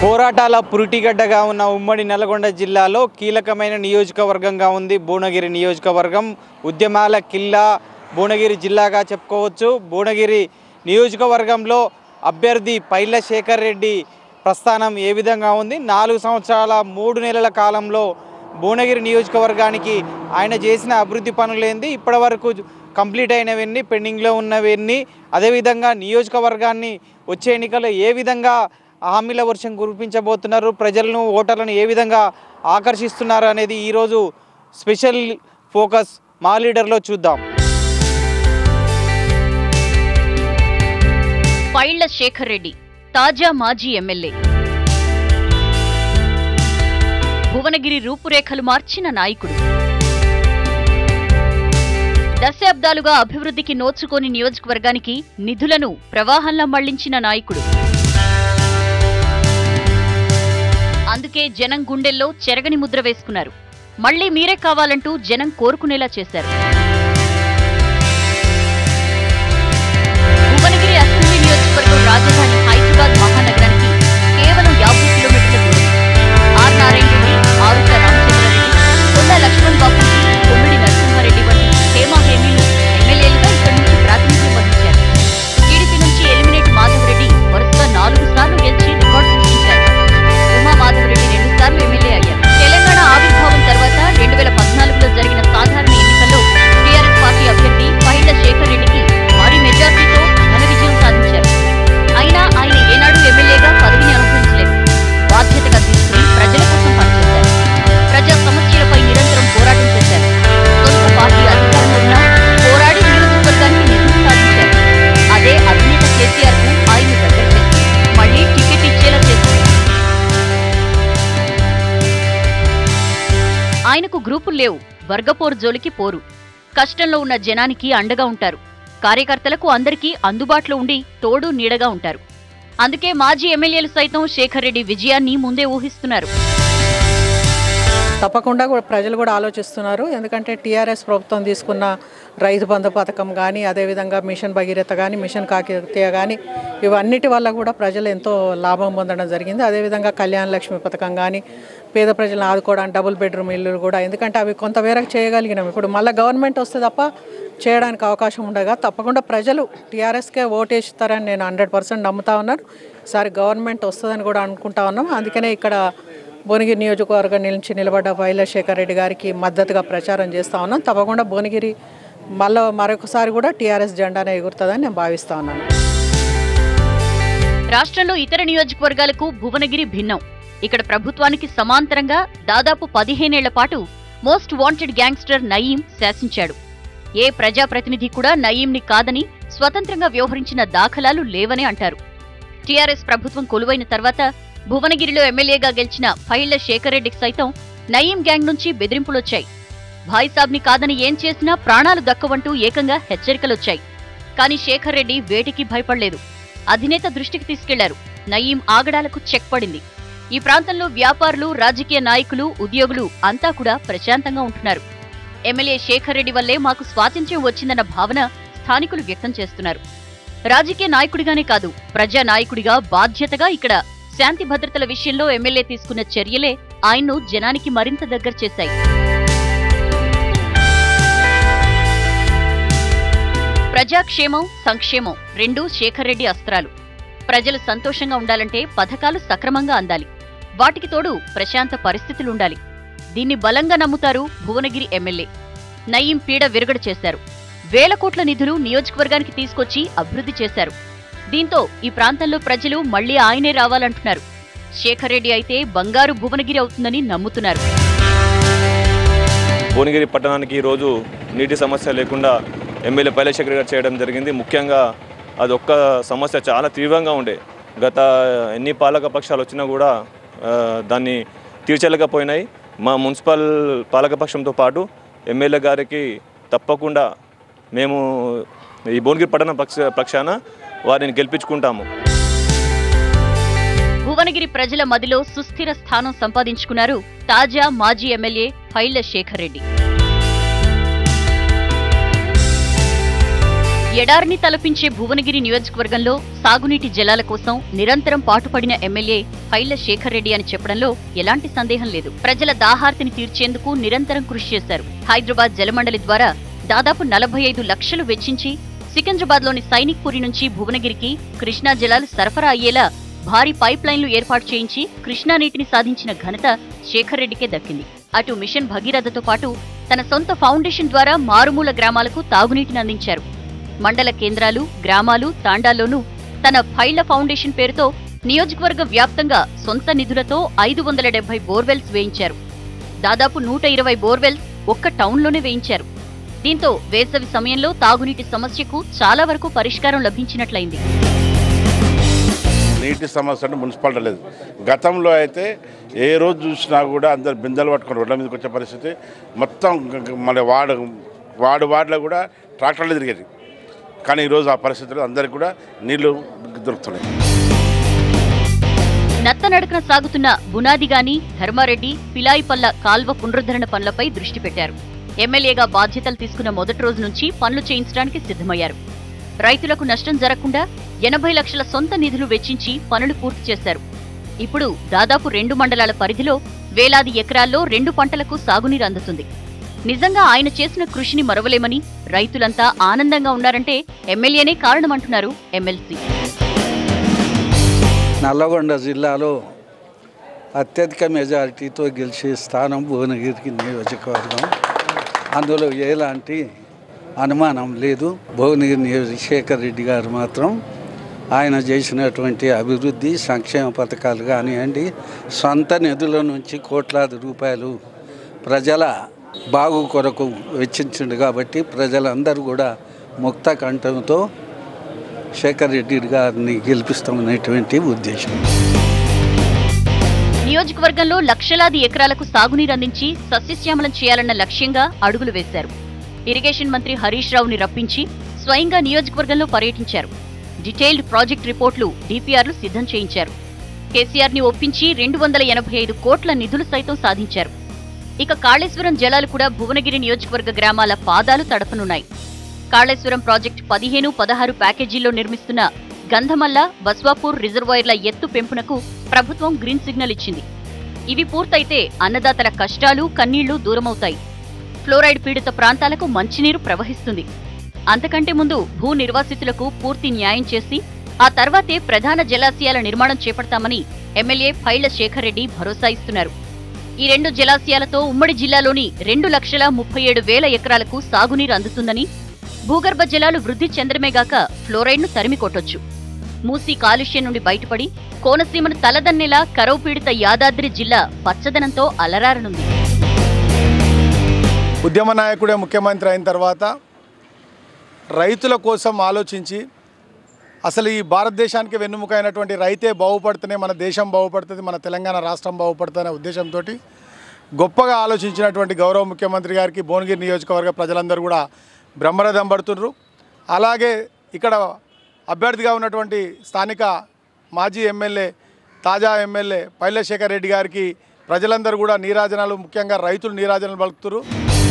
పోరాటాల పురిటిగడ్డగా ఉన్న ఉమ్మడి నల్గొండ జిల్లాలో కీలకమైన నియోజకవర్గంగా ఉంది భువనగిరి నియోజకవర్గం ఉద్యమాల కిల్లా భువనగిరి జిల్లాగా చెప్పుకోవచ్చు భువనగిరి నియోజకవర్గంలో అభ్యర్థి పైల శేఖర్ రెడ్డి ప్రస్థానం ఏ విధంగా ఉంది నాలుగు సంవత్సరాల మూడు నెలల కాలంలో భువనగిరి నియోజకవర్గానికి ఆయన చేసిన అభివృద్ధి పనులేంది ఇప్పటివరకు కంప్లీట్ అయినవన్నీ పెండింగ్లో ఉన్నవన్నీ అదేవిధంగా నియోజకవర్గాన్ని వచ్చే ఎన్నికల్లో ఏ విధంగా హామీల వర్షం కురిపించబోతున్నారు ప్రజలను ఓటర్లను ఏ విధంగా ఆకర్షిస్తున్నారు అనేది ఈరోజు స్పెషల్ ఫోకస్ మా లీడర్లో చూద్దాం పైళ్ల శేఖర్ రెడ్డి తాజా మాజీ ఎమ్మెల్యే భువనగిరి రూపురేఖలు మార్చిన నాయకుడు దశాబ్దాలుగా అభివృద్ధికి నోచుకోని నియోజకవర్గానికి నిధులను ప్రవాహంలా మళ్లించిన నాయకుడు అందుకే జనం గుండెల్లో చెరగని ముద్ర వేసుకున్నారు మళ్లీ మీరే కావాలంటూ జనం కోరుకునేలా చేశారు భువనగిరి అసెంబ్లీ నియోజకవర్గం రాజధాని హైదరాబాద్ మహానగరానికి కేవలం యాభై కిలోమీటర్ల దూరం ఆర్ నారాయణ రెడ్డి ఆరుట్ల రామచంద్రారెడ్డి కొండ లక్ష్మణ్ బాబు కొమ్మిడి నరసింహారెడ్డి వంటి హేమా హేమీలు ఎమ్మెల్యేలుగా ఇక్కడి నుంచి ప్రాతినిధ్యం వహించారు టీడీపీ నుంచి ఎలిమినేట్ మాధవరెడ్డి వరుసగా నాలుగు సార్లు గెలిచి రికార్డు సృష్టించారు ఉమా మాధవరెడ్డి రెండు సార్లు ఎమ్మెల్యే అయ్యారు తెలంగాణ ఆవిర్భావం తర్వాత రెండు వేల పద్నాలుగులో జరిగిన సాధారణ ఎన్నికల్లో టీఆర్ఎస్ పార్టీ అభ్యర్థి పైళ్ల శేఖర్ రెడ్డికి భారీ మెజార్టీతో ఘన విజయం సాధించారు అయినా ఆయన ఏనాడు ఎమ్మెల్యేగా పదవిని అనుభవించలేదు బాధ్యతగా తీసుకుని ప్రజల కోసం పనిచేశారు ప్రజా సమస్యలపై నిరంతరం పోరాటం చేశారు సొంత పార్టీ అధికారంలో ఉన్నా పోరాడి నియోజకవర్గానికి నిధులు సాధించారు అదే అధినేత కేసీఆర్ కు ఆయన దగ్గర చేసింది మళ్లీ టికెట్ ఇచ్చేలా చేసింది ఆయనకు గ్రూపులు లేవు వర్గపోరు జోలికి పోరు కష్టంలో ఉన్న జనానికి అండగా ఉంటారు కార్యకర్తలకు అందరికీ అందుబాటులో ఉండి తోడు నీడగా ఉంటారు అందుకే మాజీ ఎమ్మెల్యేలు సైతం శేఖర్ రెడ్డి విజయాన్ని ముందే ఊహిస్తున్నారు తప్పకుండా కూడా ప్రజలు కూడా ఆలోచిస్తున్నారు ఎందుకంటే టీఆర్ఎస్ ప్రభుత్వం తీసుకున్న రైతు బంధు పథకం కానీ అదేవిధంగా మిషన్ భగీరథ కానీ మిషన్ కాకతీయ కానీ ఇవన్నిటి వల్ల కూడా ప్రజలు ఎంతో లాభం పొందడం జరిగింది అదేవిధంగా కళ్యాణ లక్ష్మి పథకం కానీ పేద ప్రజలను ఆదుకోవడానికి డబుల్ బెడ్రూమ్ ఇల్లులు కూడా ఎందుకంటే అవి కొంత మేరకు చేయగలిగినాం ఇప్పుడు మళ్ళీ గవర్నమెంట్ వస్తే తప్ప చేయడానికి అవకాశం ఉండగా తప్పకుండా ప్రజలు టీఆర్ఎస్కే ఓటేస్తారని నేను హండ్రెడ్ పర్సెంట్ నమ్ముతా ఉన్నాను ఈసారి గవర్నమెంట్ వస్తుందని కూడా అనుకుంటా ఉన్నాం అందుకనే ఇక్కడ భువనగిరి నియోజకవర్గం నుంచి నిలబడ్డ వైల శేఖర్ రెడ్డి గారికి మద్దతుగా ప్రచారం చేస్తా ఉన్నాం తప్పకుండా భువనగిరి మళ్ళీ మరొకసారి కూడా టీఆర్ఎస్ జెండానే ఎగురుతుందని నేను భావిస్తా ఉన్నాను రాష్ట్రంలో ఇతర నియోజకవర్గాలకు భువనగిరి భిన్నం ఇక్కడ ప్రభుత్వానికి సమాంతరంగా దాదాపు పదిహేనేళ్ల పాటు మోస్ట్ వాంటెడ్ గ్యాంగ్స్టర్ నయీం శాసించాడు ఏ ప్రజాప్రతినిధి కూడా నయీంని కాదని స్వతంత్రంగా వ్యవహరించిన దాఖలాలు లేవని అంటారు టీఆర్ఎస్ ప్రభుత్వం కొలువైన తర్వాత భువనగిరిలో ఎమ్మెల్యేగా గెలిచిన ఫైళ్ల శేఖర్ రెడ్డికి సైతం నయీం గ్యాంగ్ నుంచి బెదిరింపులొచ్చాయి భాయిసాబ్ని కాదని ఏం చేసినా ప్రాణాలు దక్కవంటూ ఏకంగా హెచ్చరికలొచ్చాయి కానీ శేఖర్ రెడ్డి వేటికి భయపడలేదు అధినేత దృష్టికి తీసుకెళ్లారు నయీం ఆగడాలకు చెక్ పడింది ఈ ప్రాంతంలో వ్యాపారులు రాజకీయ నాయకులు ఉద్యోగులు అంతా కూడా ప్రశాంతంగా ఉంటున్నారు ఎమ్మెల్యే శేఖర్ రెడ్డి వల్లే మాకు స్వాతంత్ర్యం వచ్చిందన్న భావన స్థానికులు వ్యక్తం చేస్తున్నారు రాజకీయ నాయకుడిగానే కాదు ప్రజా నాయకుడిగా బాధ్యతగా ఇక్కడ శాంతి భద్రతల విషయంలో ఎమ్మెల్యే తీసుకున్న చర్యలే ఆయన్ను జనానికి మరింత దగ్గర చేశాయి ప్రజాక్షేమం సంక్షేమం రెండూ శేఖర్ రెడ్డి అస్త్రాలు ప్రజలు సంతోషంగా ఉండాలంటే పథకాలు సక్రమంగా అందాలి వాటికి తోడు ప్రశాంత పరిస్థితులుండాలి దీన్ని బలంగా నమ్ముతారు భువనగిరి ఎమ్మెల్యే నయీం పీడ విరగడ చేశారు వేల కోట్ల నిధులు నియోజకవర్గానికి తీసుకొచ్చి అభివృద్ధి చేశారు దీంతో ఈ ప్రాంతంలో ప్రజలు మళ్లీ ఆయనే రావాలంటున్నారు శేఖర్ రెడ్డి అయితే బంగారు భువనగిరి అవుతుందని నమ్ముతున్నారు భువనగిరి పట్టణానికి ఈరోజు నీటి సమస్య లేకుండా ఎమ్మెల్యే పైలశేఖర్ గారు చేయడం జరిగింది ముఖ్యంగా అది ఒక్క సమస్య చాలా తీవ్రంగా ఉండే గత ఎన్ని పాలక పక్షాలు వచ్చినా కూడా ఆ, దాన్ని తీర్చలేకపోయినాయి మా మున్సిపల్ పాలకపక్షంతో పాటు ఎమ్మెల్యే గారికి తప్పకుండా మేము ఈ భువనగిరి పట్టణ పక్ష పక్షాన వారిని గెలిపించుకుంటాము భువనగిరి ప్రజల మదిలో సుస్థిర స్థానం సంపాదించుకున్నారు తాజా మాజీ ఎమ్మెల్యే ఫైళ్ల శేఖర్ రెడ్డి ఎడారిని తలపించే భువనగిరి నియోజకవర్గంలో సాగునీటి జలాల కోసం నిరంతరం పాటుపడిన ఎమ్మెల్యే పైళ్ల శేఖర్ రెడ్డి అని చెప్పడంలో ఎలాంటి సందేహం లేదు ప్రజల దాహార్తిని తీర్చేందుకు నిరంతరం కృషి చేశారు హైదరాబాద్ జలమండలి ద్వారా దాదాపు నలభై ఐదు లక్షలు వెచ్చించి సికింద్రాబాద్లోని సైనిక్ పురి నుంచి భువనగిరికి కృష్ణా జలాలు సరఫరా అయ్యేలా భారీ పైప్ లైన్లు ఏర్పాటు చేయించి కృష్ణా నీటిని సాధించిన ఘనత శేఖర్ రెడ్డికే దక్కింది అటు మిషన్ భగీరథతో పాటు తన సొంత ఫౌండేషన్ ద్వారా మారుమూల గ్రామాలకు తాగునీటిని అందించారు మండల కేంద్రాలు గ్రామాలు తాండాల్లోనూ తన ఫైళ్ల ఫౌండేషన్ పేరుతో నియోజకవర్గ వ్యాప్తంగా సొంత నిధులతో ఐదు వందల డెబ్బై బోర్వెల్స్ వేయించారు దాదాపు నూట ఇరవై బోర్వెల్స్ ఒక్క టౌన్లోనే వేయించారు దీంతో వేసవి సమయంలో తాగునీటి సమస్యకు చాలా వరకు పరిష్కారం లభించినట్లయింది నీటి సమస్య అంటే మున్సిపాలిటీ లేదు గతంలో అయితే ఏ రోజు చూసినా కూడా అందరు బిందెలు పట్టుకొని రోడ్ల మీదకి వచ్చే పరిస్థితి మొత్తం గ- గ- మన వార్డు వార్డు వార్డులో కూడా ట్రాక్టర్లు తిరిగేది కానీ ఈరోజు ఆ పరిస్థితుల్లో అందరికి కూడా నీళ్లు దొరుకుతున్నాయి నత్తనడకన సాగుతున్న బునాదిగాని ధర్మారెడ్డి పిలాయిపల్ల కాల్వ పునరుద్ధరణ పనులపై దృష్టి పెట్టారు ఎమ్మెల్యేగా బాధ్యతలు తీసుకున్న మొదటి రోజు నుంచి పనులు చేయించడానికి సిద్ధమయ్యారు రైతులకు నష్టం జరగకుండా ఎనభై లక్షల సొంత నిధులు వెచ్చించి పనులు పూర్తి చేశారు ఇప్పుడు దాదాపు రెండు మండలాల పరిధిలో వేలాది ఎకరాల్లో రెండు పంటలకు సాగునీరు అందుతుంది నిజంగా ఆయన చేసిన కృషిని మరవలేమని రైతులంతా ఆనందంగా ఉన్నారంటే ఎమ్మెల్యేనే కారణమంటున్నారు ఎమ్మెల్సీ నల్లగొండ జిల్లాలో అత్యధిక మెజారిటీతో గెలిచే స్థానం భువనగిరికి నియోజకవర్గం అందులో ఎలాంటి అనుమానం లేదు భువనగిరి నియోజక శేఖర్ రెడ్డి గారు మాత్రం ఆయన చేసినటువంటి అభివృద్ధి సంక్షేమ పథకాలు కానివ్వండి సొంత నిధుల నుంచి కోట్లాది రూపాయలు ప్రజల బాగు కొరకు వెచ్చించిండు కాబట్టి ప్రజలందరూ కూడా ముక్త కంఠంతో శేఖర్ రెడ్డి గారిని గెలిపిస్తామనేటువంటి ఉద్దేశం నియోజకవర్గంలో లక్షలాది ఎకరాలకు సాగునీరు అందించి సస్యశ్యామలం చేయాలన్న లక్ష్యంగా అడుగులు వేశారు ఇరిగేషన్ మంత్రి హరీష్ రావుని రప్పించి స్వయంగా నియోజకవర్గంలో పర్యటించారు డీటెయిల్డ్ ప్రాజెక్ట్ రిపోర్టులు డిపిఆర్లు సిద్ధం చేయించారు కేసీఆర్ ని ఒప్పించి రెండు వందల ఎనభై ఐదు కోట్ల నిధులు సైతం సాధించారు ఇక కాళేశ్వరం జలాలు కూడా భువనగిరి నియోజకవర్గ గ్రామాల పాదాలు తడపనున్నాయి కాళేశ్వరం ప్రాజెక్టు పదిహేను పదహారు ప్యాకేజీల్లో నిర్మిస్తున్న గంధమల్ల బస్వాపూర్ రిజర్వాయర్ల ఎత్తు పెంపునకు ప్రభుత్వం గ్రీన్ సిగ్నల్ ఇచ్చింది ఇవి పూర్తయితే అన్నదాతల కష్టాలు కన్నీళ్లు దూరమవుతాయి ఫ్లోరైడ్ పీడిత ప్రాంతాలకు మంచినీరు ప్రవహిస్తుంది అంతకంటే ముందు భూ నిర్వాసితులకు పూర్తి న్యాయం చేసి ఆ తర్వాతే ప్రధాన జలాశయాల నిర్మాణం చేపడతామని ఎమ్మెల్యే ఫైళ్ల శేఖర్ రెడ్డి భరోసా ఇస్తున్నారు ఈ రెండు జలాశయాలతో ఉమ్మడి జిల్లాలోని రెండు లక్షల ముప్పై ఏడు వేల ఎకరాలకు సాగునీరు అందుతుందని భూగర్భ జలాలు వృద్ధి చెందడమేగాక ఫ్లోరైడ్ను తరిమి కొట్టొచ్చు మూసీ కాలుష్యం నుండి బయటపడి కోనసీమను తలదన్నేలా కరవు పీడిత యాదాద్రి జిల్లా పచ్చదనంతో అలరారనుంది ఉద్యమ నాయకుడే ముఖ్యమంత్రి అయిన తర్వాత రైతుల కోసం ఆలోచించి అసలు ఈ భారతదేశానికి వెన్నుముక అయినటువంటి రైతే బాగుపడితేనే మన దేశం బాగుపడుతుంది మన తెలంగాణ రాష్ట్రం బాగుపడుతుందనే ఉద్దేశంతో గొప్పగా ఆలోచించినటువంటి గౌరవ ముఖ్యమంత్రి గారికి భువనగిరి నియోజకవర్గ ప్రజలందరూ కూడా బ్రహ్మరథం పడుతున్నారు అలాగే ఇక్కడ అభ్యర్థిగా ఉన్నటువంటి స్థానిక మాజీ ఎమ్మెల్యే తాజా ఎమ్మెల్యే పైలశేఖర్ రెడ్డి గారికి ప్రజలందరూ కూడా నీరాజనాలు ముఖ్యంగా రైతులు నీరాజనాలు పలుకుతున్నారు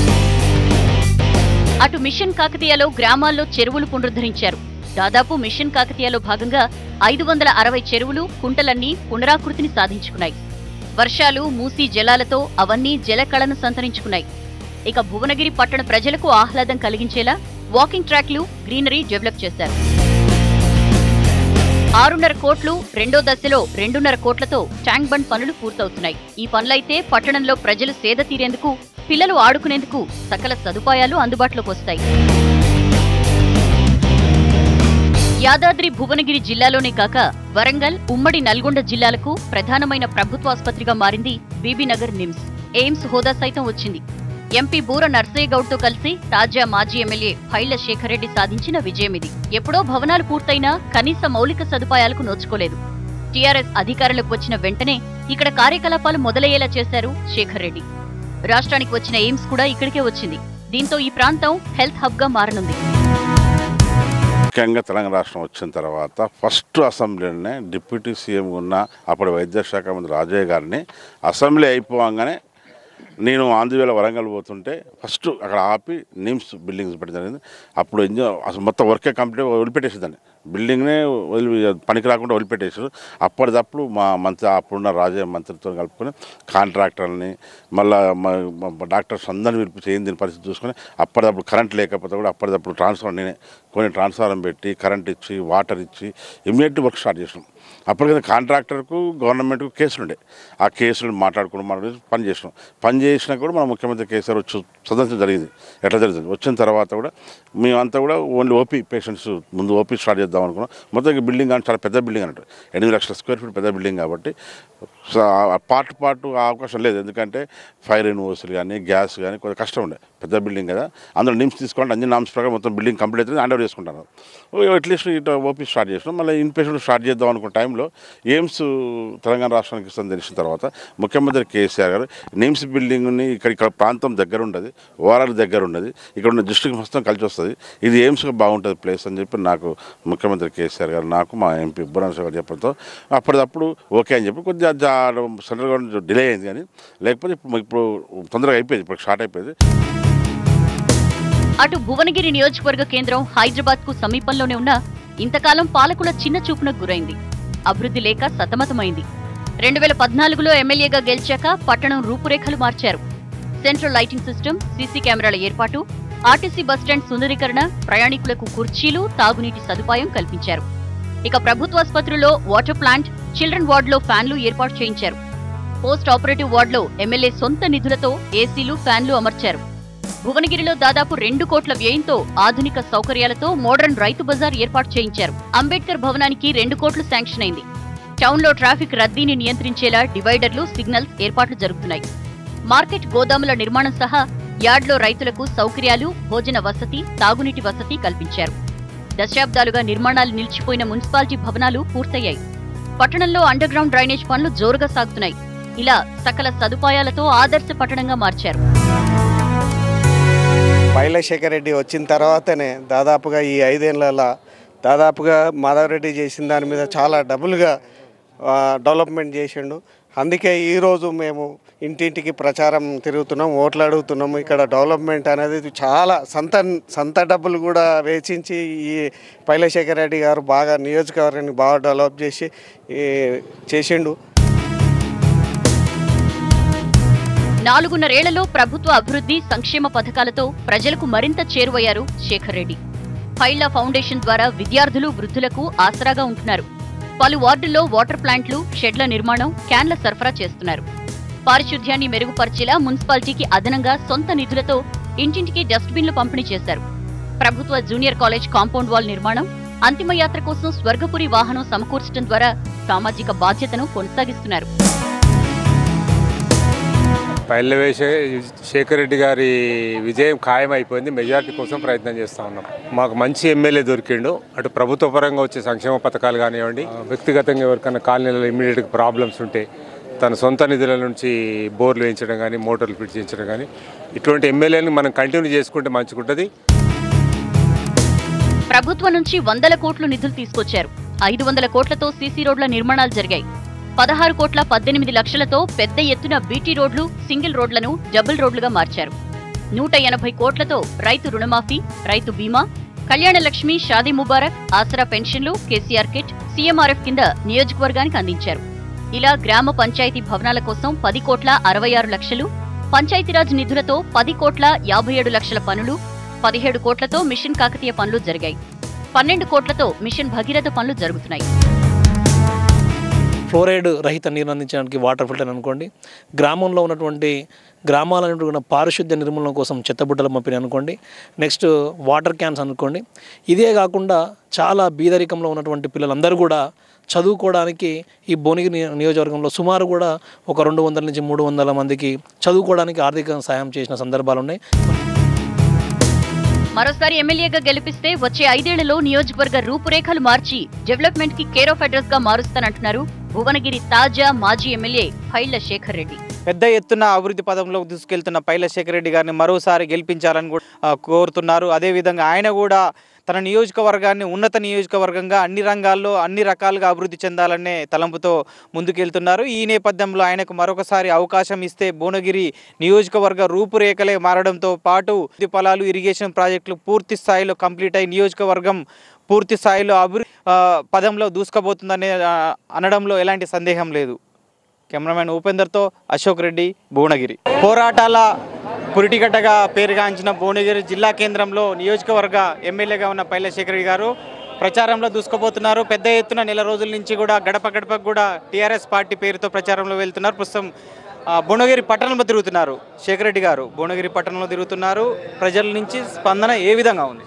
అటు మిషన్ కాకతీయలో గ్రామాల్లో చెరువులు పునరుద్ధరించారు దాదాపు మిషన్ కాకతీయలో భాగంగా ఐదు వందల అరవై చెరువులు కుంటలన్నీ పునరాకృతిని సాధించుకున్నాయి వర్షాలు మూసీ జలాలతో అవన్నీ జలకళను సంతరించుకున్నాయి ఇక భువనగిరి పట్టణ ప్రజలకు ఆహ్లాదం కలిగించేలా వాకింగ్ ట్రాక్లు గ్రీనరీ డెవలప్ చేశారు ఆరున్నర కోట్లు రెండో దశలో రెండున్నర కోట్లతో ట్యాంక్ బండ్ పనులు పూర్తవుతున్నాయి ఈ పనులైతే పట్టణంలో ప్రజలు సేద తీరేందుకు పిల్లలు ఆడుకునేందుకు సకల సదుపాయాలు అందుబాటులోకి వస్తాయి యాదాద్రి భువనగిరి జిల్లాలోనే కాక వరంగల్ ఉమ్మడి నల్గొండ జిల్లాలకు ప్రధానమైన ప్రభుత్వాసుపత్రిగా మారింది బీబీనగర్ నిమ్స్ ఎయిమ్స్ హోదా సైతం వచ్చింది ఎంపీ బూర నర్సయ్య గౌడ్తో కలిసి తాజా మాజీ ఎమ్మెల్యే ఫైళ్ల శేఖర్ రెడ్డి సాధించిన విజయం ఇది ఎప్పుడో భవనాలు పూర్తయినా కనీస మౌలిక సదుపాయాలకు నోచుకోలేదు టీఆర్ఎస్ అధికారంలోకి వచ్చిన వెంటనే ఇక్కడ కార్యకలాపాలు మొదలయ్యేలా చేశారు శేఖర్ రెడ్డి రాష్ట్రానికి వచ్చిన ఎయిమ్స్ కూడా ఇక్కడికే వచ్చింది దీంతో ఈ ప్రాంతం హెల్త్ హబ్ గా మారనుంది ముఖ్యంగా తెలంగాణ రాష్ట్రం వచ్చిన తర్వాత ఫస్ట్ అసెంబ్లీలోనే డిప్యూటీ సీఎం ఉన్న అప్పుడు వైద్య శాఖ మంత్రి రాజయ్య గారిని అసెంబ్లీ అయిపోగానే నేను ఆంధ్రవేళ వరంగల్ పోతుంటే ఫస్ట్ అక్కడ ఆపి నిమ్స్ బిల్డింగ్స్ పెట్టడం జరిగింది అప్పుడు ఎంజాయ్ అసలు మొత్తం వర్కే కంప్లీట్ వదిలిపెట్టేసేదాన్ని బిల్డింగ్నే వదిలి పనికి రాకుండా వదిలిపెట్టేసారు అప్పటిదప్పుడు మా మంత్రి అప్పుడున్న రాజే మంత్రితో కలుపుకొని కాంట్రాక్టర్ని మళ్ళీ డాక్టర్స్ అందరిని పిలిపించి ఏం దీని పరిస్థితి చూసుకొని అప్పటిదప్పుడు కరెంట్ లేకపోతే కూడా అప్పటిదప్పుడు ట్రాన్స్ఫర్ నేనే కొన్ని ట్రాన్స్ఫారం పెట్టి కరెంట్ ఇచ్చి వాటర్ ఇచ్చి ఇమ్మీడియట్ వర్క్ స్టార్ట్ చేసినాం అప్పటికైతే కాంట్రాక్టర్కు గవర్నమెంట్కు కేసులు ఉండే ఆ కేసులు మాట్లాడుకుని మనం పని చేసినాం పని చేసినా కూడా మన ముఖ్యమంత్రి కేసీఆర్ వచ్చి సందర్శన జరిగింది ఎట్లా జరిగింది వచ్చిన తర్వాత కూడా మేమంతా కూడా ఓన్లీ ఓపీ పేషెంట్స్ ముందు ఓపీ స్టార్ట్ చేద్దాం అనుకున్నాం మొత్తం ఈ బిల్డింగ్ కానీ చాలా పెద్ద బిల్డింగ్ అన్నట్టు ఎనిమిది లక్షల స్క్వేర్ ఫీట్ పెద్ద బిల్డింగ్ కాబట్టి సో ఆ పార్ట్ పార్ట్ ఆ అవకాశం లేదు ఎందుకంటే ఫైర్ యూనివర్సిటీ కానీ గ్యాస్ కానీ కొంచెం కష్టం ఉండే పెద్ద బిల్డింగ్ కదా అందులో నిమ్స్ తీసుకోండి అన్ని నామ్స్ ప్రకారం మొత్తం బిల్డింగ్ కంప్లీట్ అయితే హ్యాండ్ ఓవర్ చేసుకుంటాను అట్లీస్ట్ ఇటు ఓపీ స్టార్ట్ చేసినాం మళ్ళీ ఇన్ పేషెంట్ స్టార్ట్ చేద్దాం అనుకున్న టైంలో ఎయిమ్స్ తెలంగాణ రాష్ట్రానికి ఇస్తుందని తెలిసిన తర్వాత ముఖ్యమంత్రి కేసీఆర్ గారు నిమ్స్ బిల్డింగ్ని ఇక్కడ ఇక్కడ ప్రాంతం దగ్గర ఉండదు ఓఆర్ఆర్ దగ్గర ఉండదు ఇక్కడ ఉన్న డిస్ట్రిక్ట్ మొత్తం కలిసి వస్తుంది ఇది ఎయిమ్స్గా బాగుంటుంది ప్లేస్ అని చెప్పి నాకు ముఖ్యమంత్రి కేసీఆర్ గారు నాకు మా ఎంపీ బురాన్ గారు చెప్పడంతో అప్పటిదప్పుడు ఓకే అని చెప్పి కొద్దిగా జా- సెంట్రల్ గవర్నమెంట్ డిలే అయింది కానీ లేకపోతే ఇప్పుడు ఇప్పుడు తొందరగా అయిపోయింది ఇప్పుడు స్టార్ట్ అయిపోయింది అటు భువనగిరి నియోజకవర్గ కేంద్రం హైదరాబాద్ కు సమీపంలోనే ఉన్న ఇంతకాలం పాలకుల చిన్న చూపునకు గురైంది అభివృద్ధి లేక సతమతమైంది రెండు వేల పద్నాలుగులో ఎమ్మెల్యేగా గెలిచాక పట్టణం రూపురేఖలు మార్చారు సెంట్రల్ లైటింగ్ సిస్టమ్ సీసీ కెమెరాల ఏర్పాటు ఆర్టీసీ బస్టాండ్ సుందరీకరణ ప్రయాణికులకు కుర్చీలు తాగునీటి సదుపాయం కల్పించారు ఇక ప్రభుత్వాసుపత్రుల్లో వాటర్ ప్లాంట్ చిల్డ్రన్ వార్డులో ఫ్యాన్లు ఏర్పాటు చేయించారు పోస్ట్ ఆపరేటివ్ వార్డులో ఎమ్మెల్యే సొంత నిధులతో ఏసీలు ఫ్యాన్లు అమర్చారు భువనగిరిలో దాదాపు రెండు కోట్ల వ్యయంతో ఆధునిక సౌకర్యాలతో మోడర్న్ రైతు బజార్ ఏర్పాటు చేయించారు అంబేద్కర్ భవనానికి రెండు కోట్లు శాంక్షన్ అయింది టౌన్లో ట్రాఫిక్ రద్దీని నియంత్రించేలా డివైడర్లు సిగ్నల్స్ ఏర్పాట్లు జరుగుతున్నాయి మార్కెట్ గోదాముల నిర్మాణం సహా యార్డ్లో రైతులకు సౌకర్యాలు భోజన వసతి తాగునీటి వసతి కల్పించారు దశాబ్దాలుగా నిర్మాణాలు నిలిచిపోయిన మున్సిపాలిటీ భవనాలు పూర్తయ్యాయి పట్టణంలో అండర్ గ్రౌండ్ డ్రైనేజ్ పనులు జోరుగా సాగుతున్నాయి ఇలా సకల సదుపాయాలతో ఆదర్శ పట్టణంగా మార్చారు పైలశేఖర్ రెడ్డి వచ్చిన తర్వాతనే దాదాపుగా ఈ ఐదేళ్ల దాదాపుగా మాధవరెడ్డి చేసిన దాని మీద చాలా డబుల్గా ఆ, డెవలప్మెంట్ చేసిండు అందుకే ఈరోజు మేము ఇంటింటికి ప్రచారం తిరుగుతున్నాం ఓట్లు అడుగుతున్నాము ఇక్కడ డెవలప్మెంట్ అనేది చాలా సంత సంత డబ్బులు కూడా వేచించి ఈ పైలశేఖర్ రెడ్డి గారు బాగా నియోజకవర్గాన్ని బాగా డెవలప్ చేసి ఈ, చేసిండు నాలుగున్నరేళ్లలో ప్రభుత్వ అభివృద్ధి సంక్షేమ పథకాలతో ప్రజలకు మరింత చేరువయ్యారు శేఖర్ రెడ్డి ఫైళ్ల ఫౌండేషన్ ద్వారా విద్యార్థులు వృద్ధులకు ఆసరాగా ఉంటున్నారు పలు వార్డుల్లో వాటర్ ప్లాంట్లు షెడ్ల నిర్మాణం క్యాన్ల సరఫరా చేస్తున్నారు పారిశుధ్యాన్ని మెరుగుపరిచేలా మున్సిపాలిటీకి అదనంగా సొంత నిధులతో ఇంటింటికి డస్ట్బిన్లు పంపిణీ చేశారు ప్రభుత్వ జూనియర్ కాలేజ్ కాంపౌండ్ వాల్ నిర్మాణం అంతిమ యాత్ర కోసం స్వర్గపురి వాహనం సమకూర్చడం ద్వారా సామాజిక బాధ్యతను కొనసాగిస్తున్నారు పల్లెవేశ శేఖర్ రెడ్డి గారి విజయం ఖాయమైపోయింది మెజారిటీ కోసం ప్రయత్నం చేస్తూ ఉన్నాం మాకు మంచి ఎమ్మెల్యే దొరికిండు అటు ప్రభుత్వ పరంగా వచ్చే సంక్షేమ పథకాలు కానివ్వండి ఆ, వ్యక్తిగతంగా ఎవరికైనా కాలనీలలో ఇమీడియట్గా ప్రాబ్లమ్స్ ఉంటే తన సొంత నిధుల నుంచి బోర్లు వేయించడం కానీ మోటార్లు ఫిట్ చేయించడం కానీ ఇటువంటి ఎమ్మెల్యేని మనం కంటిన్యూ చేసుకుంటే మంచిగుంటుంది ప్రభుత్వం నుంచి వందల కోట్లు నిధులు తీసుకొచ్చారు ఐదు వందల కోట్లతో సీసీ రోడ్ల నిర్మాణాలు జరిగాయి పదహారు కోట్ల పద్దెనిమిది లక్షలతో పెద్ద ఎత్తున బీటీ రోడ్లు సింగిల్ రోడ్లను డబుల్ రోడ్లుగా మార్చారు నూట ఎనభై కోట్లతో రైతు రుణమాఫీ రైతు బీమా కళ్యాణ లక్ష్మి షాదీ ముబారక్ ఆసరా పెన్షన్లు కేసీఆర్ కిట్ సీఎంఆర్ఎఫ్ కింద నియోజకవర్గానికి అందించారు ఇలా గ్రామ పంచాయతీ భవనాల కోసం పది కోట్ల అరవై ఆరు లక్షలు పంచాయతీరాజ్ నిధులతో పది కోట్ల యాభై ఏడు లక్షల పనులు పదిహేడు కోట్లతో మిషన్ కాకతీయ పనులు జరిగాయి పన్నెండు కోట్లతో మిషన్ భగీరథ పనులు జరుగుతున్నాయి ఫ్లోరైడ్ రహిత నీరు అందించడానికి వాటర్ ఫిల్టర్ అనుకోండి గ్రామంలో ఉన్నటువంటి గ్రామాలలో ఉన్న పారిశుద్ధ్య నిర్మూలన కోసం చెత్తబుట్టల పంపిణీ అనుకోండి నెక్స్ట్ వాటర్ క్యాన్స్ అనుకోండి ఇదే కాకుండా చాలా బీదరికంలో ఉన్నటువంటి పిల్లలందరూ కూడా చదువుకోవడానికి ఈ భువనగిరి నియో- నియోజకవర్గంలో సుమారు కూడా ఒక రెండు వందల నుంచి మూడు వందల మందికి చదువుకోవడానికి ఆర్థిక సాయం చేసిన సందర్భాలు ఉన్నాయి మరోసారి ఎమ్మెల్యేగా గెలిపిస్తే వచ్చే ఐదేళ్లలో నియోజకవర్గ రూపురేఖలు మార్చి డెవలప్మెంట్ కి కేర్ ఆఫ్ అడ్రస్ గా మారుస్తానంటున్నారు భువనగిరి తాజా మాజీ ఎమ్మెల్యే ఫైళ్ల శేఖర్ రెడ్డి పెద్ద ఎత్తున అభివృద్ధి పదంలోకి తీసుకెళ్తున్న పైల శేఖర్ రెడ్డి గారిని మరోసారి గెలిపించాలని కూడా ఆ, కోరుతున్నారు అదేవిధంగా ఆయన కూడా తన నియోజకవర్గాన్ని ఉన్నత నియోజకవర్గంగా అన్ని రంగాల్లో అన్ని రకాలుగా అభివృద్ధి చెందాలనే తలంపుతో ముందుకెళ్తున్నారు ఈ నేపథ్యంలో ఆయనకు మరొకసారి అవకాశం ఇస్తే భువనగిరి నియోజకవర్గ రూపురేఖలే మారడంతో పాటు విద్యుత్ పొలాలు ఇరిగేషన్ ప్రాజెక్టులు పూర్తి స్థాయిలో కంప్లీట్ అయి నియోజకవర్గం పూర్తి స్థాయిలో అభివృద్ధి పదంలో దూసుకుపోతుందనే ఆ, అనడంలో ఎలాంటి సందేహం లేదు కెమెరామెన్ ఉపేందర్తో అశోక్ రెడ్డి భువనగిరి పోరాటాల పురిటిగడ్డగా పేరుగాంచిన భువనగిరి జిల్లా కేంద్రంలో నియోజకవర్గ ఎమ్మెల్యేగా ఉన్న పైలశేఖర్ రెడ్డి గారు ప్రచారంలో దూసుకుపోతున్నారు పెద్ద ఎత్తున నెల రోజుల నుంచి కూడా గడప గడపకు కూడా టీఆర్ఎస్ పార్టీ పేరుతో ప్రచారంలో వెళ్తున్నారు ప్రస్తుతం ఆ, భువనగిరి పట్టణంలో తిరుగుతున్నారు శేఖర్ రెడ్డి గారు భువనగిరి పట్టణంలో తిరుగుతున్నారు ప్రజల నుంచి స్పందన ఏ విధంగా ఉంది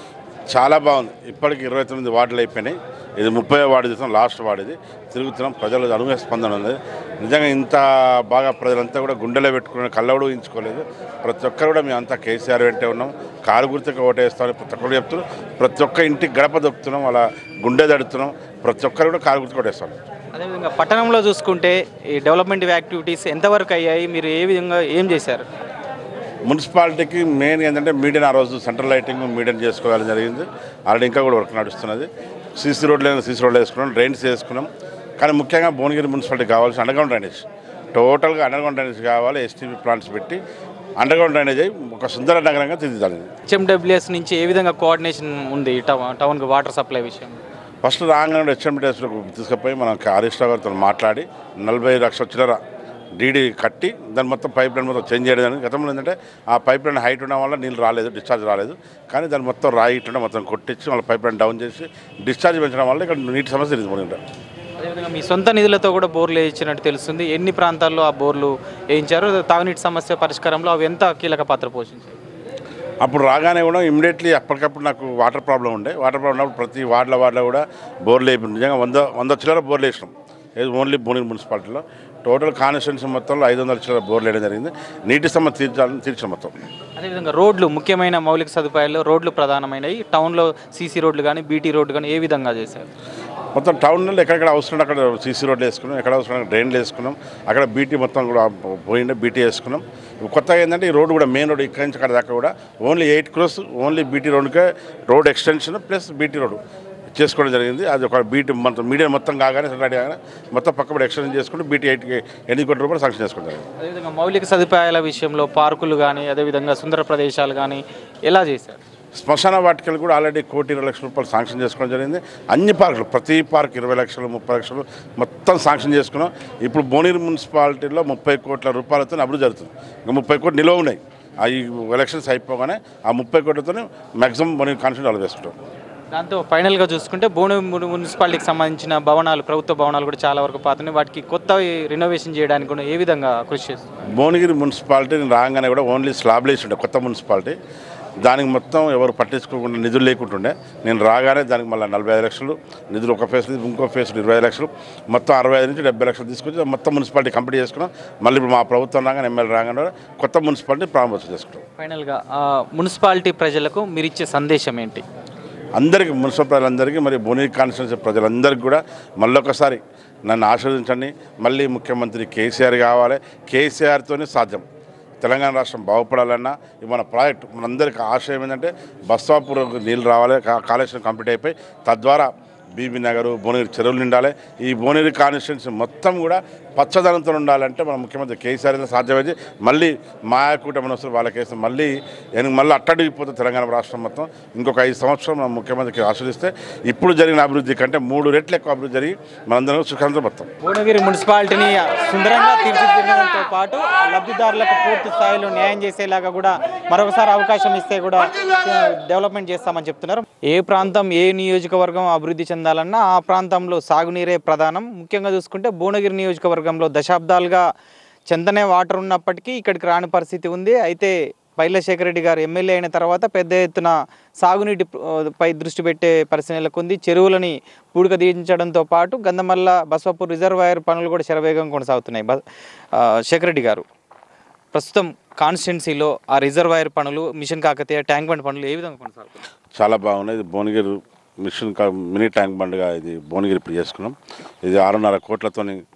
చాలా బాగుంది ఇప్పటికి ఇరవై తొమ్మిది వార్డులు అయిపోయినాయి ఇది ముప్పై వార్డు చూస్తాం లాస్ట్ వార్డు ఇది తిరుగుతున్నాం ప్రజలు అనుభవ స్పందన ఉంది నిజంగా ఇంత బాగా ప్రజలంతా కూడా గుండెలో పెట్టుకుని కళ్ళవడు ఊహించుకోలేదు ప్రతి ఒక్కరు కూడా మేమంతా కేసీఆర్ వెంటే ఉన్నాం కారు గుర్తుకు ఓటేస్తామని ప్రతి ఒక్కరు చెప్తున్నాం ప్రతి ఒక్క ఇంటికి గడప దొక్కుతున్నాం అలా గుండె దడుతున్నాం ప్రతి ఒక్కరు కూడా కారు గుర్తుకు ఓటేస్తాం అదేవిధంగా పట్టణంలో చూసుకుంటే ఈ డెవలప్మెంట్ యాక్టివిటీస్ ఎంతవరకు అయ్యాయి మీరు ఏ విధంగా ఏం చేశారు మున్సిపాలిటీకి మెయిన్ ఏంటంటే మీడియన్ ఆ రోజు సెంట్రల్ లైటింగ్ మీడియన్ చేసుకోవాలి జరిగింది ఆల్రెడీ ఇంకా కూడా వర్క్ నడుస్తున్నది సీసీ రోడ్లు సీసీ రోడ్లు వేసుకున్నాం డ్రైన్స్ వేసుకున్నాం కానీ ముఖ్యంగా భువనగిరి మున్సిపాలిటీ కావాల్సిన అండర్గ్రౌండ్ డ్రైనేజ్ టోటల్గా అండర్గ్రౌండ్ డ్రైనేజ్ కావాలి ఎస్టీపీ ప్లాంట్స్ పెట్టి అండర్గ్రౌండ్ డ్రైనేజ్ అయ్యి ఒక సుందర నగరంగా తీర్చిదాలి హెచ్ఎండబ్ల్యూఎస్ నుంచి ఏ విధంగా కోఆర్డినేషన్ ఉంది ఈ టౌన్ టౌన్కి వాటర్ సప్లై విషయం ఫస్ట్ రాగానే హెచ్ఎండిఎస్లోకి తీసుకుపోయి మనం హరీష్ రావు గారితో మాట్లాడి నలభై లక్షల చిల్లర డీడీ కట్టి దాని మొత్తం పైప్ లైన్ మొత్తం చేంజ్ చేయడం జరిగింది. గతంలో ఏంటంటే ఆ పైప్ లైన్ హైట్ ఉండడం వల్ల నీళ్ళు రాలేదు డిశ్చార్జ్ రాలేదు కానీ దాన్ని మొత్తం రాయి ఇట్టుండే మొత్తం కొట్టించి మళ్ళీ పైప్ లైన్ డౌన్ చేసి డిశ్చార్జ్ పెంచడం వల్ల ఇక్కడ నీటి సమస్య తెలిసిపోయింది అదేవిధంగా మీ సొంత నిధులతో కూడా బోర్లు వేయించినట్టు తెలుస్తుంది ఎన్ని ప్రాంతాల్లో ఆ బోర్లు వేయించారు తాగునీటి సమస్య పరిష్కారంలో అవి ఎంత కీలక పాత్ర పోషించాయి అప్పుడు రాగానే కూడా ఇమ్మీడియట్లీ అప్పటికప్పుడు నాకు వాటర్ ప్రాబ్లం ఉండే వాటర్ ప్రాబ్లం ఉన్నప్పుడు ప్రతి వార్డుల వార్డులో కూడా బోర్లు వేపి నిజంగా వంద వంద చిల్లర బోర్లు వేసినాం ఏది ఓన్లీ భువనగిరి మున్సిపాలిటీలో టోటల్ కాన్స్టిట్యున్సీ మొత్తంలో ఐదు వందల చిల్లర బోర్లు వేయడం జరిగింది నీటి సమస్య తీర్చాలని తీర్చిన మొత్తం అదేవిధంగా రోడ్లు ముఖ్యమైన మౌలిక సదుపాయాల్లో రోడ్లు ప్రధానమైనవి టౌన్లో సీసీ రోడ్లు కానీ బీటీ రోడ్లు కానీ ఏ విధంగా చేశారు మొత్తం టౌన్లో ఎక్కడెక్కడ అవసరం అక్కడ సీసీ రోడ్లు వేసుకున్నాం ఎక్కడ అవసరం డ్రైన్లు వేసుకున్నాం అక్కడ బీటీ మొత్తం కూడా పోయిండే బీటీ వేసుకున్నాం ఇప్పుడు కొత్తగా ఏంటంటే ఈ రోడ్డు కూడా మెయిన్ రోడ్ ఇక్కడి నుంచి అక్కడ దాకా కూడా only eight crores only BT రోడ్కే road extension plus BT road చేసుకోవడం జరిగింది అది ఒక బీటీ మొత్తం మీడియా మొత్తం కాగానే రెడీ కాగానే మొత్తం పక్కపడి ఎక్స్టెన్షన్ చేసుకుంటూ బీటీ ఎయిట్కి ఎనిమిది కోట్ల రూపాయలు శాంక్షన్ చేసుకోవడం జరిగింది అదేవిధంగా మౌలిక సదుపాయాల విషయంలో పార్కులు కానీ అదేవిధంగా సుందర ప్రదేశాలు కానీ ఎలా చేశారు శ్మశాన వాటికలు కూడా ఆల్రెడీ కోటి ఇరవై లక్షల రూపాయలు శాంక్షన్ చేసుకోవడం జరిగింది అన్ని పార్కులు ప్రతి పార్క్ ఇరవై లక్షలు ముప్పై లక్షలు మొత్తం శాంక్షన్ చేసుకున్నాం ఇప్పుడు బోనీర్ మున్సిపాలిటీలో ముప్పై కోట్ల రూపాయలతో అభివృద్ధి జరుగుతుంది ఇంకా ముప్పై కోట్లు నిల్వ ఉన్నాయి ఆ ఈ ఎలక్షన్స్ అయిపోగానే ఆ ముప్పై కోట్లతో మ్యాక్సిమం బోనీర్ కాన్స్టిట్యూట్ డెవలప్ చేసుకుంటాం దాంతో ఫైనల్గా చూసుకుంటే భువన మున్సిపాలిటీకి సంబంధించిన భవనాలు ప్రభుత్వ భవనాలు కూడా చాలా వరకు పాతున్నాయి వాటికి కొత్త రినోవేషన్ చేయడానికి కూడా ఏ విధంగా కృషి చేస్తుంది భువనగిరి మున్సిపాలిటీ రాగానే కూడా ఓన్లీ స్లాబ్లు వేసి ఉండే కొత్త మున్సిపాలిటీ దానికి మొత్తం ఎవరు పట్టించుకోకుండా నిధులు లేకుంటుండే నేను రాగానే దానికి మళ్ళీ నలభై ఐదు లక్షలు నిధులు ఒక ఫేస్ ఇంకో ఫేస్ ఇరవై ఐదు లక్షలు మొత్తం అరవై ఐదు నుంచి డెబ్బై లక్షలు తీసుకొచ్చి మొత్తం మున్సిపాలిటీ కంప్లీట్ చేసుకున్నాం మళ్ళీ ఇప్పుడు మా ప్రభుత్వం రాగానే ఎమ్మెల్యే రాగానే కూడా కొత్త మున్సిపాలిటీ ప్రారంభోత్సవం చేసుకుంటాం ఫైనల్గా ఆ, మున్సిపాలిటీ ప్రజలకు మీరు ఇచ్చే సందేశం ఏంటి అందరికీ మున్సిపల్ ప్రజలందరికీ మరి భువనగిరి కాన్స్టిట్యూన్సీ ప్రజలందరికీ కూడా మళ్ళొకసారి నన్ను ఆశీర్వదించండి మళ్ళీ ముఖ్యమంత్రి కేసీఆర్ కావాలి కేసీఆర్తోనే సాధ్యం తెలంగాణ రాష్ట్రం బాగుపడాలన్నా ఇది మన ప్రాజెక్ట్ మనందరికీ ఆశయం ఏంటంటే బస్వాపూర్ నీళ్ళు రావాలి కా- కాళేశ్వరం కంప్లీట్ అయిపోయి తద్వారా బీబీ నగర్ భువనగిరి చెరువులు నిండాలి ఈ భువనగిరి కాన్స్టిట్యున్సీ మొత్తం కూడా పచ్చదనంతో ఉండాలంటే మన ముఖ్యమంత్రి కేసీఆర్ అయితే సాధ్యమైంది మళ్ళీ మా కూటమి వస్తారు వాళ్ళకేస్తే మళ్ళీ నేను మళ్ళీ అట్టడిగిపోతుంది తెలంగాణ రాష్ట్రం మొత్తం ఇంకొక ఐదు సంవత్సరం మన ముఖ్యమంత్రికి ఆశ్రయిస్తే ఇప్పుడు జరిగిన అభివృద్ధి కంటే మూడు రెట్లు ఎక్కువ అభివృద్ధి జరిగి మనందరం సుఖాంతం మొత్తం భువనగిరి మున్సిపాలిటీని సుందరంగా తీర్చిదిద్దడంతో పాటు ఆ లబ్ధిదారులకు పూర్తి స్థాయిలో న్యాయం చేసేలాగా కూడా మరొకసారి అవకాశం ఇస్తే కూడా ఆ, డెవలప్మెంట్ చేస్తామని చెప్తున్నారు ఏ ప్రాంతం ఏ నియోజకవర్గం అభివృద్ధి చెందాలన్నా ఆ ప్రాంతంలో సాగునీరే ప్రధానం ముఖ్యంగా చూసుకుంటే భువనగిరి నియోజకవర్గంలో దశాబ్దాలుగా చెందనే వాటర్ ఉన్నప్పటికీ ఇక్కడికి రాని పరిస్థితి ఉంది అయితే పైలశేఖర రెడ్డి గారు ఎమ్మెల్యే అయిన తర్వాత పెద్ద ఎత్తున సాగునీటి ఆ, పై దృష్టి పెట్టే పరిస్థితి నెలకొంది చెరువులని పూడిక తీయించడంతో పాటు గంధమల్ల బస్వాపూర్ రిజర్వాయర్ పనులు కూడా శరవేగంగా కొనసాగుతున్నాయి బ- ఆ, శేఖర్ రెడ్డి గారు ప్రస్తుతం కాన్స్టిట్యున్సీలో ఆ రిజర్వాయర్ పనులు మిషన్ కాకతీయ ట్యాంక్ బండ్ పనులు ఏ విధంగా కొనసాగుతున్నాయి చాలా బాగున్నాయి ఇది భువనగిరి మిషన్ కా- మినీ ట్యాంక్ బండ్గా ఇది భువనగిరి ఇప్పుడు చేసుకున్నాం ఇది ఆరున్నర కోట్లతోని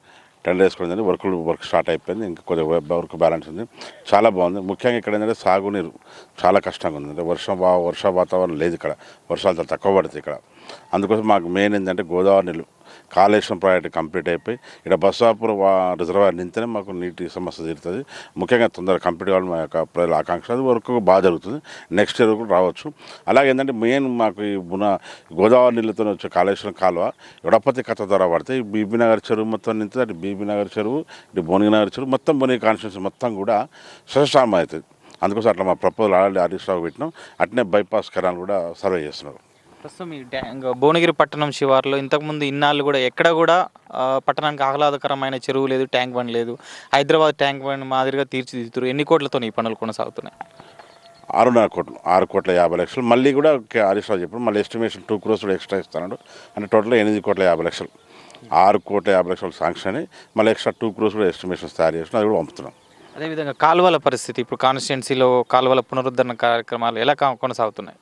టెండర్ వేసుకోవడం వర్క్ వర్క్ స్టార్ట్ అయిపోయింది ఇంకా కొద్దిగా వర్క్ బ్యాలెన్స్ ఉంది చాలా బాగుంది ముఖ్యంగా ఇక్కడ ఏంటంటే సాగునీరు చాలా కష్టంగా ఉంది అంటే వర్షం వా వర్ష వాతావరణం లేదు ఇక్కడ వర్షాలు చాలా తక్కువ పడుతాయి ఇక్కడ అందుకోసం మాకు మెయిన్ ఏంటంటే గోదావరి నీళ్ళు కాళేశ్వరం ప్రాజెక్ట్ కంప్లీట్ అయిపోయి ఇక్కడ బస్సాపూర్ వా రిజర్వాయర్ నింతేనే మాకు నీటి సమస్య తీరుతుంది ముఖ్యంగా తొందరగా కంప్లీట్ కావాలి మా యొక్క ప్రజల ఆకాంక్ష అది వరకు బాగా జరుగుతుంది నెక్స్ట్ ఇయర్ కూడా రావచ్చు అలాగే ఏంటంటే మెయిన్ మాకు ఈ బున గోదావరి నీళ్ళతో వచ్చే కాళేశ్వరం కాలువ ఎడపతి కథ ద్వారా పడితే ఈ బీబీ నగర్ చెరువు మొత్తం నింతుంది అటు బీబీ నగర్ చెరువు ఇటు భువనగిరి చెరువు మొత్తం భువనగిరి కాన్స్టిట్యూన్సీ మొత్తం కూడా సస్యశ్యామం అవుతుంది అందుకోసం అట్లా మా ప్రపోజల్ ఆల్రెడీ హరీష్ రావు పెట్టినాం అట్నే బైపాస్ కెనాల్ కూడా సర్వే చేస్తున్నారు ప్రస్తుతం ఈ ట్యాంక్ భువనగిరి పట్టణం శివార్లో ఇంతకుముందు ఇన్నాళ్ళు కూడా ఎక్కడ కూడా ఆ, పట్టణానికి ఆహ్లాదకరమైన చెరువు లేదు ట్యాంక్ బండ్ లేదు హైదరాబాద్ ట్యాంక్ బండ్ మాదిరిగా తీర్చిదిద్దుతారు ఎన్ని కోట్లతో ఈ పనులు కొనసాగుతున్నాయి ఆరున్నర కోట్లు ఆరు కోట్ల యాభై లక్షలు మళ్ళీ కూడా కే- హరీష్ రావు చెప్పాడు మళ్ళీ ఎస్టిమేషన్ టూ క్రోర్స్ కూడా ఎక్స్ట్రా ఇస్తున్నాడు అంటే టోటల్ ఎనిమిది కోట్ల యాభై లక్షలు ఆరు కోట్ల యాభై లక్షలు శాంక్షన్ అయ్యి మళ్ళీ ఎక్స్ట్రా టూ క్రోర్స్ కూడా ఎస్టిమేషన్స్ తయారు చేసిన అది కూడా పంపుతున్నాం అదేవిధంగా కాలువల పరిస్థితి ఇప్పుడు కాన్స్టిట్యున్సీలో కాలువల పునరుద్ధరణ కార్యక్రమాలు ఎలా కా- కొనసాగుతున్నాయి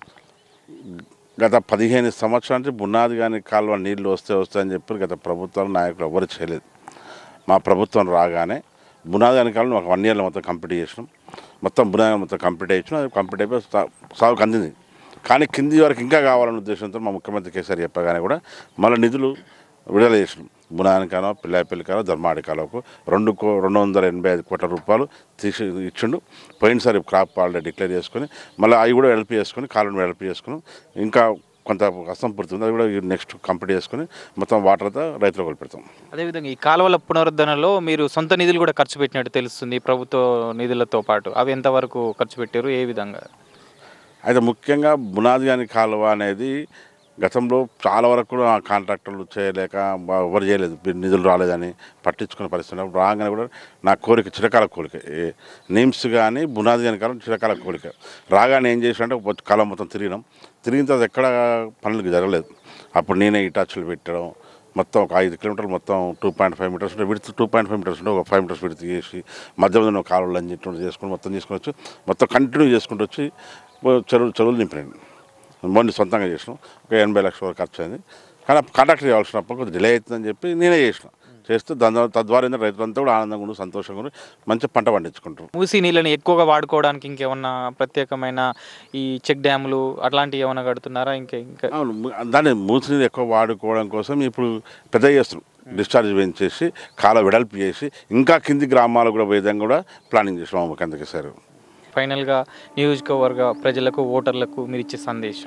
గత పదిహేను సంవత్సరాల నుంచి బునాది కానీ కాలువ నీళ్లు వస్తే వస్తాయని చెప్పి గత ప్రభుత్వాలు నాయకులు ఎవరు చేయలేదు మా ప్రభుత్వం రాగానే బునాది కానీ కాలం ఒక వన్ ఇయర్లో మొత్తం కంప్లీట్ చేసినాం మొత్తం బునాది మొత్తం కంప్లీట్ చేసినాం అది కంప్లీట్ అయిపోయి సా- సాగుకు అందింది కానీ కింది వరకు ఇంకా కావాలనే ఉద్దేశంతో మా ముఖ్యమంత్రి కేసీఆర్ చెప్పగానే కూడా మళ్ళీ నిధులు విడుదల చేసినాం బునానికానో పిల్లాపల్లికానో ధర్మాడికాలోకు రెండు కో రెండు వందల ఎనభై ఐదు కోట్ల రూపాయలు తీసి ఇచ్చిండు పోయినసారి క్రాప్ ఆల్రెడీ డిక్లేర్ చేసుకొని మళ్ళీ అవి కూడా హెల్ప్ చేసుకొని కాలను హెల్ప్ చేసుకుని ఇంకా కొంత కష్టం పుడుతుంది అది కూడా నెక్స్ట్ కంప్లీట్ చేసుకొని మొత్తం వాటర్తో రైతులకు వదిలిపెడతాం అదేవిధంగా ఈ కాలువల పునరుద్ధరణలో మీరు సొంత నిధులు కూడా ఖర్చు పెట్టినట్టు తెలుస్తుంది ప్రభుత్వ నిధులతో పాటు అవి ఎంతవరకు ఖర్చు పెట్టారు ఏ విధంగా అయితే ముఖ్యంగా బునాది కాని కాలువ అనేది గతంలో చాలా వరకు కూడా ఆ కాంట్రాక్టర్లు చేయలేక బా- ఎవరు చేయలేదు మీరు నిధులు రాలేదని పట్టించుకునే పరిస్థితి ఉన్నప్పుడు రాగానే కూడా నా కోరిక చిరకాల కోరిక ఏ నేమ్స్ కానీ బునాది కాని కాలం చిరకాల కోరిక రాగానే ఏం చేసినంటే ఒక కాలం మొత్తం తిరిగినాం తిరిగిన తర్వాత ఎక్కడ పనులు జరగలేదు అప్పుడు నేనే ఇటాచులు పెట్టడం మొత్తం ఒక ఐదు కిలోమీటర్లు మొత్తం టూ పాయింట్ ఫైవ్ మీటర్స్ ఉంటే width two point five metres ఉంటే ఒక ఫైవ్ మీటర్స్ విడత్ చేసి మధ్య మధ్యలో కాలువలు అని చెప్పి చేసుకుని మొత్తం తీసుకొని వచ్చి మొత్తం కంటిన్యూ చేసుకుంటూ వచ్చి చెరువులు చెరువులు నింపినాను మొన్న సొంతంగా చేసినాం ఒక ఎనభై లక్షల వరకు ఖర్చు అయింది కానీ కాంట్రాక్టర్ చేయాల్సినప్పుడు కొంచెం డిలే అవుతుందని చెప్పి నేనే చేసిన చేస్తే దాని ద్వారా- తద్వారా ఏంటంటే రైతులంతా కూడా ఆనందంగా ఉండి సంతోషంగా ఉండి మంచి పంట పండించుకుంటారు మూసీ నీళ్ళని ఎక్కువగా వాడుకోవడానికి ఇంకేమన్నా ప్రత్యేకమైన ఈ చెక్ డ్యాములు అట్లాంటివి ఏమైనా కడుతున్నారా ఇంకా ఇంకా అవును ము- దాన్ని మూసినీరు ఎక్కువ వాడుకోవడం కోసం ఇప్పుడు పెద్ద చేస్తున్నాం డిశ్చార్జ్ పెంచేసి కాల వెడల్పు చేసి ఇంకా కింది గ్రామాలకు కూడా పోయే విధంగా కూడా ప్లానింగ్ చేసాం ముఖ్యంగా సార్ ఫైనల్గా నియోజకవర్గ ప్రజలకు ఓటర్లకు మీరు ఇచ్చే సందేశం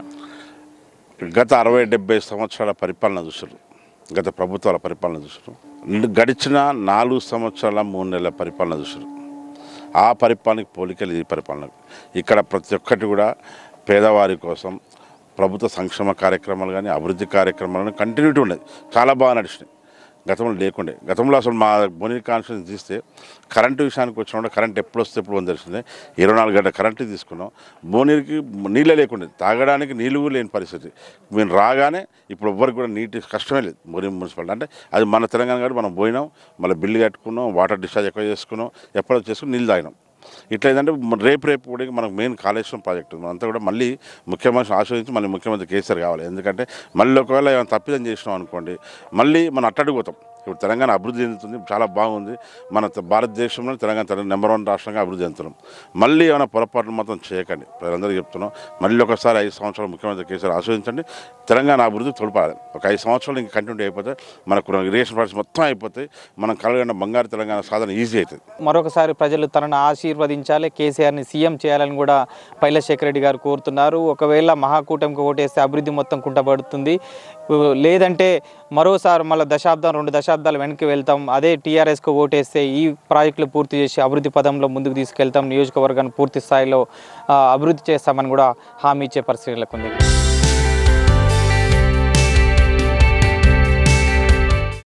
గత అరవై డెబ్బై సంవత్సరాల పరిపాలన చూసారు గత ప్రభుత్వాల పరిపాలన చూసారు గడిచిన నాలుగు సంవత్సరాల మూడు నెలల పరిపాలన చూసారు ఆ పరిపాలనకి పోలికలు ఈ పరిపాలన ఇక్కడ ప్రతి ఒక్కటి కూడా పేదవారి కోసం ప్రభుత్వ సంక్షేమ కార్యక్రమాలు కానీ అభివృద్ధి కార్యక్రమాలు కానీ కంటిన్యూటీ ఉండేది చాలా బాగా నడిచినాయి గతంలో లేకుండే గతంలో అసలు మా బొని కాన్స్టిట్యూన్స్ తీస్తే కరెంటు విషయానికి వచ్చినప్పుడు కరెంట్ ఎప్పుడు వస్తే ఎప్పుడు అని తెలిసిందే ఇరవై నాలుగు గంటల కరెంటు తీసుకున్నాం బోనీరికి నీళ్ళే లేకుండే తాగడానికి నీళ్ళు కూడా లేని పరిస్థితి మేము రాగానే ఇప్పుడు ఎవ్వరికి కూడా నీటి కష్టమే లేదు బోని మున్సిపాలిటీ అంటే అది మన తెలంగాణ కాబట్టి మనం పోయినాం మళ్ళీ బిల్లు కట్టుకున్నాం వాటర్ డిశ్చార్జ్ ఎక్కువ చేసుకున్నాం ఎప్పుడో చేసుకుని నీళ్ళు తాగినాం ఇట్లా ఏంటంటే మ- రేపు రేపు కూడా మనకు మెయిన్ కాళేశ్వరం ప్రాజెక్ట్ ఉంది అంతా కూడా మళ్ళీ ముఖ్యమంత్రి ఆశ్రయించి మళ్ళీ ముఖ్యమంత్రి కేసీఆర్ కావాలి ఎందుకంటే మళ్ళీ ఒకవేళ ఏమైనా తప్పిదం చేసినాం అనుకోండి మళ్ళీ మనం అట్టడికి పోతాం ఇప్పుడు తెలంగాణ అభివృద్ధి చెందుతుంది చాలా బాగుంది మన త- భారతదేశంలో తెలంగాణ తెలంగాణ నెంబర్ వన్ రాష్ట్రంగా అభివృద్ధి చెందుతున్నాం మళ్ళీ ఏమైనా పొరపాట్లు మాత్రం చేయకండి ప్రజలందరికీ చెప్తున్నాం మళ్ళీ ఒకసారి ఐదు సంవత్సరాలు ముఖ్యమంత్రి కేసీఆర్ ఆశ్రయించండి తెలంగాణ అభివృద్ధి తోడ్పడాలి ఒక ఐదు సంవత్సరాలు ఇంకా కంటిన్యూ అయిపోతే మనకు రేషన్ ప్రాసెస్ మొత్తం అయిపోతాయి మనం కలగండి బంగారు తెలంగాణ సాధన ఈజీ అవుతుంది మరొకసారి ప్రజలు తనను ఆశీర్వదించాలి కేసీఆర్ని సీఎం చేయాలని కూడా పైలశేఖర్ రెడ్డి గారు కోరుతున్నారు ఒకవేళ మహాకూటమికి ఓటేస్తే అభివృద్ధి మొత్తం కుంటపడుతుంది లేదంటే మరోసారి మళ్ళీ దశాబ్దం రెండు దశాబ్దాలు వెనక్కి వెళ్తాం అదే టీఆర్ఎస్కు ఓటేస్తే ఈ ప్రాజెక్టులు పూర్తి చేసి అభివృద్ధి పదంలో ముందుకు తీసుకెళ్తాం నియోజకవర్గాన్ని పూర్తి స్థాయిలో ఆ, అభివృద్ధి చేస్తామని కూడా హామీ ఇచ్చే పరిస్థితులకు ఉంది